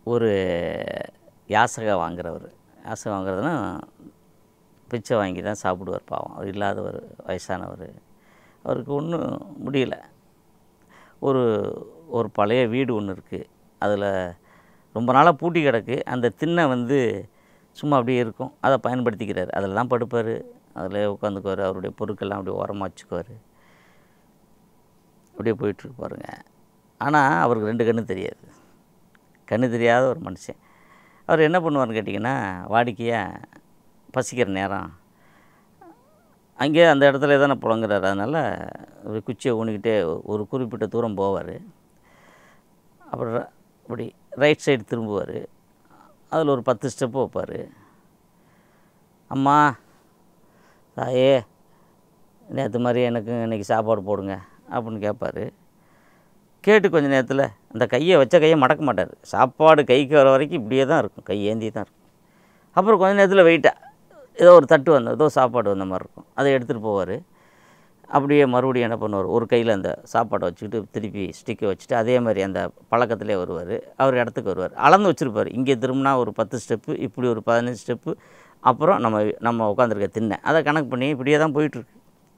ஒரு யாசகம் வாங்குறவர் யாசகம் வாங்குறதுனா பிச்சை வாங்கி தான் சாப்பிடுவார் பாவம் அவர் இல்லாதவர் வயசானவர் அவருக்கு ஒன்றும் முடியல ஒரு ஒரு பழைய வீடு ஒன்று இருக்குது அதில் ரொம்ப நாளாக பூட்டி கிடக்கு அந்த திண்ணை வந்து சும்மா அப்படியே இருக்கும் அதை பயன்படுத்திக்கிறார் அதில் தான் படுப்பார் அதில் உட்காந்துக்குவார் அவருடைய பொருட்கள்லாம் அப்படியே ஓரமாக வச்சுக்குவார் அப்படியே போயிட்டுருக்கு பாருங்க ஆனால் அவருக்கு ரெண்டு கண்ணு தெரியாது கண்ணு தெரியாத ஒரு மனுஷன் அவர் என்ன பண்ணுவார்னு கேட்டிங்கன்னா வாடிக்கையாக பசிக்கிற நேரம் அங்கேயே அந்த இடத்துல தானே புழங்குறாரு அதனால் ஒரு குச்சியை ஊனிக்கிட்டே ஒரு குறிப்பிட்ட தூரம் போவார் அப்புறம் ர- அப்படி ரைட் சைடு திரும்புவார் அதில் ஒரு பத்து ஸ்டெப்பு வைப்பார் அம்மா தாயே நேற்று மாதிரி எனக்கு இன்றைக்கி சாப்பாடு போடுங்க அப்படின்னு கேட்பாரு கேட்டு கொஞ்ச நேரத்தில் அந்த கையை வச்ச கையை மடக்க மாட்டார் சாப்பாடு கைக்கு வர வரைக்கும் இப்படியே தான் இருக்கும் கை ஏந்தி தான் இருக்கும் அப்புறம் கொஞ்ச நேரத்தில் வெயிட்டாக ஏதோ ஒரு தட்டு வந்த ஏதோ சாப்பாடு வந்த மாதிரி இருக்கும் அதை எடுத்துகிட்டு போவார் அப்படியே மறுபடியும் என்ன பண்ணுவார் ஒரு கையில் அந்த சாப்பாடை வச்சுக்கிட்டு திருப்பி ஸ்டிக்கை வச்சுட்டு அதே மாதிரி அந்த பழக்கத்திலே வருவார் அவர் இடத்துக்கு வருவார் அளந்து வச்சுருப்பார் இங்கே திரும்பினா ஒரு பத்து ஸ்டெப்பு இப்படி ஒரு பதினஞ்சு ஸ்டெப்பு அப்புறம் நம்ம நம்ம உட்காந்துருக்க திண்ணை அதை கணக்கு பண்ணி இப்படியே தான் போயிட்டுருக்கு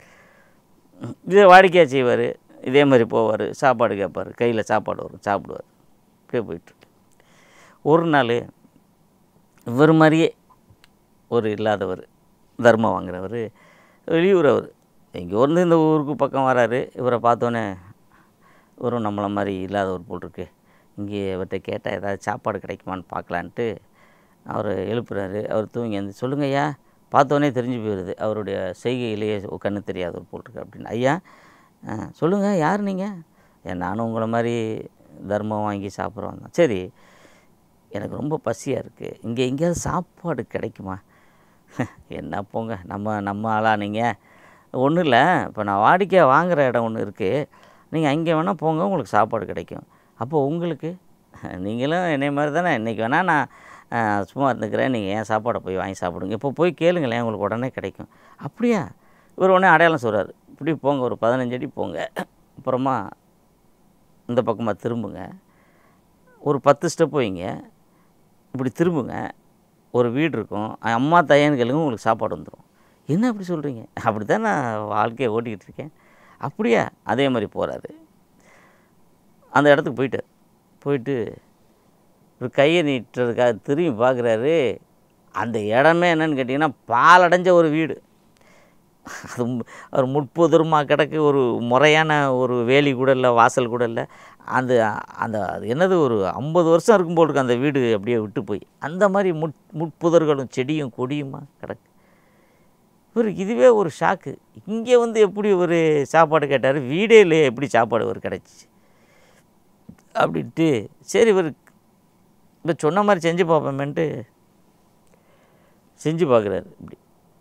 இதே வாடிக்கையாக செய்வார் இதே மாதிரி போவார் சாப்பாடு கேட்பார் கையில் சாப்பாடு வரும் சாப்பிடுவார் இப்படியே போயிட்டுருக்கு ஒரு நாள் இவர் மாதிரியே ஒரு இல்லாதவர் தர்மம் வாங்குறவர் வெளியூர் அவர் எங்கேயோ இருந்து இந்த ஊருக்கு பக்கம் வராரு இவரை பார்த்தோன்னே இவரும் நம்மளை மாதிரி இல்லாதவர் போல் இருக்கு இங்கே இவர்கிட்ட கேட்டால் ஏதாவது சாப்பாடு கிடைக்குமான்னு பார்க்கலான்ட்டு அவர் எழுப்புறாரு அவர் தூங்கி வந்து சொல்லுங்க ஐயா பார்த்தோன்னே தெரிஞ்சு போயிடுது அவருடைய செய்கையிலேயே கண்ணு தெரியாதவர் போல் இருக்கு அப்படின்னு ஐயா ஆ, சொல்லுங்க யார் நீங்கள் ஏன் நானும் உங்களை மாதிரி தர்மம் வாங்கி சாப்பிட்றோம் தான் சரி எனக்கு ரொம்ப பசியாக இருக்குது இங்கே எங்கேயாவது சாப்பாடு கிடைக்குமா என்ன போங்க நம்ம நம்ம ஆளா நீங்கள் ஒன்றும் இல்லை இப்போ நான் வாடிக்கை வாங்குகிற இடம் ஒன்று இருக்குது நீங்கள் அங்கே வேணால் போங்க உங்களுக்கு சாப்பாடு கிடைக்கும் அப்போ உங்களுக்கு நீங்களும் என்னை மாதிரி தானே இன்றைக்கி வேணால் நான் ஆ, சும்மா இருந்துக்கிறேன் நீங்கள் ஏன் சாப்பாடை போய் வாங்கி சாப்பிடுங்க இப்போ போய் கேளுங்களேன் உங்களுக்கு உடனே கிடைக்கும் அப்படியா இவர் உடனே அடையாளம் சொல்கிறார் இப்படி போங்க ஒரு பதினஞ்சு அடி போங்க அப்புறமா இந்த பக்கமாக திரும்புங்க ஒரு பத்து ஸ்டெப் வைங்க இப்படி திரும்புங்க ஒரு வீடு இருக்கும் அம்மா தையன்னு கேளுங்க உங்களுக்கு சாப்பாடு வந்துடும் என்ன அப்படி சொல்கிறீங்க அப்படி தான் நான் வாழ்க்கையை ஓட்டிக்கிட்டு இருக்கேன் அப்படியா அதே மாதிரி போகிறாரு அந்த இடத்துக்கு போயிட்டார் போயிட்டு ஒரு கையை நீட்டுறதுக்காக திரும்பி பார்க்குறாரு அந்த இடமே என்னன்னு கேட்டிங்கன்னா பாலடைஞ்ச ஒரு வீடு அது மு- ஒரு முட்புதருமா கிடக்கு ஒரு முறையான ஒரு வேலி கூட இல்லை வாசல் கூட இல்லை அந்த அந்த அது என்னது ஒரு ஐம்பது வருஷம் இருக்கும் போல் இருக்கு அந்த வீடு அப்படியே விட்டு போய் அந்த மாதிரி முட் முட்புதர்களும் செடியும் கொடியுமா கிடக்கு இவருக்கு இதுவே ஒரு ஷாக்கு இங்கே வந்து எப்படி ஒரு சாப்பாடு கேட்டார் வீடே இல்லையே எப்படி சாப்பாடு ஒரு கிடச்சிச்சு அப்படின்ட்டு சரி இவர் இப்போ சொன்ன மாதிரி செஞ்சு பார்ப்போமேன்ட்டு செஞ்சு பார்க்குறாரு இப்படி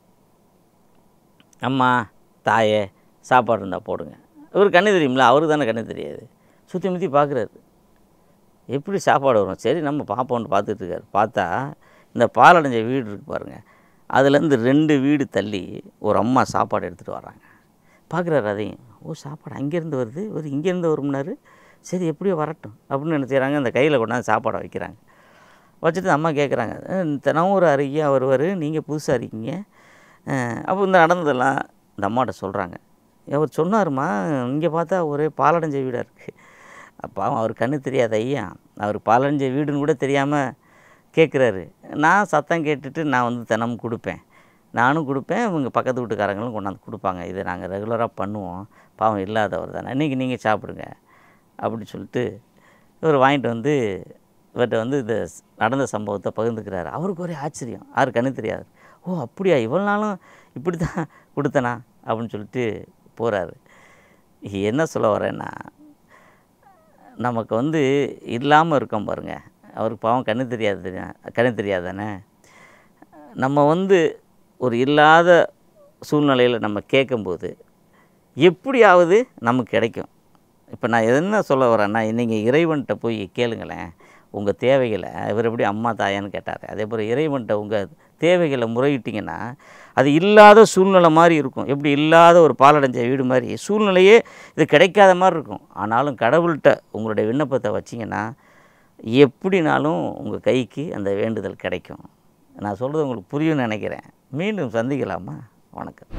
அம்மா தாயே சாப்பாடு இருந்தால் போடுங்க இவர் கண்ணு தெரியுமில்ல அவருக்கு தானே கண்ணு தெரியாது சுற்றி முற்றி பார்க்குறாரு எப்படி சாப்பாடு வரும் சரி நம்ம பார்ப்போம்னு பார்த்துட்டு இருக்காரு பார்த்தா இந்த பாலடைஞ்ச வீடு இருக்கு பாருங்கள் அதுலேருந்து ரெண்டு வீடு தள்ளி ஒரு அம்மா சாப்பாடு எடுத்துகிட்டு வராங்க பார்க்குறாரு அதையும் ஓ சாப்பாடு அங்கேருந்து வருது ஒரு இங்கேருந்து வரும்னாரு சரி எப்படியோ வரட்டும் அப்படின்னு என்ன செய்கிறாங்க அந்த கையில் கொண்டாந்து சாப்பாடை வைக்கிறாங்க வச்சுட்டு அம்மா கேட்குறாங்க தினமும் ஒரு அருகியாக வருவார் நீங்கள் புதுசாக இருக்கீங்க அஹ் அப்போ இந்த நடந்ததெல்லாம் இந்த அம்மாட்ட சொல்கிறாங்க அவர் சொன்னாருமா இங்கே பார்த்தா ஒரே பாலடைஞ்ச வீடாக இருக்குது அப்போ அவர் கண்ணு தெரியாத ஐயா அவர் பாலடைஞ்ச வீடுன்னு கூட தெரியாமல் கேட்குறாரு நான் சத்தம் கேட்டுட்டு நான் வந்து தினமும் கொடுப்பேன் நானும் கொடுப்பேன் இவங்க பக்கத்து வீட்டுக்காரங்களும் கொண்டாந்து கொடுப்பாங்க இதை நாங்கள் ரெகுலராக பண்ணுவோம் பாவம் இல்லாதவர் தானே இன்றைக்கி நீங்கள் சாப்பிடுங்க அப்படி சொல்லிட்டு இவர் வாங்கிட்டு வந்து இவர்கிட்ட வந்து இந்த ஸ்- நடந்த சம்பவத்தை பகிர்ந்துக்கிறாரு அவருக்கு ஒரே ஆச்சரியம் யாரு கண்ணு தெரியாது ஓ அப்படியா இவ்வளோ நாளும் இப்படி தான் கொடுத்தனா அப்படின்னு சொல்லிட்டு போகிறாரு என்ன சொல்ல வரேன்னா நமக்கு வந்து இல்லாமல் இருக்கோம் பாருங்க அவருக்கு பாவம் கண்ணு தெரியாது தெரியும் கண்ணு தெரியாதானே நம்ம வந்து ஒரு இல்லாத சூழ்நிலையில் நம்ம கேட்கும்போது எப்படியாவது நமக்கு கிடைக்கும் இப்போ நான் என்ன சொல்ல வரேன்னா நீங்கள் இறைவன்கிட்ட போய் கேளுங்களேன் உங்கள் தேவைகளை இவர் எப்படி அம்மா தாயான்னு கேட்டார் அதே போல் இறைவன்கிட்ட உங்கள் தேவைகளை முறையிட்டிங்கன்னா அது இல்லாத சூழ்நிலை மாதிரி இருக்கும் எப்படி இல்லாத ஒரு பாலடைஞ்ச வீடு மாதிரி சூழ்நிலையே இது கிடைக்காத மாதிரி இருக்கும் ஆனாலும் கடவுள்கிட்ட உங்களுடைய விண்ணப்பத்தை வச்சிங்கன்னா எப்படினாலும் உங்கள் கைக்கு அந்த வேண்டுதல் கிடைக்கும் நான் சொல்கிறது உங்களுக்கு புரியும்னு நினைக்கிறேன் மீண்டும் சந்திக்கலாமா வணக்கம்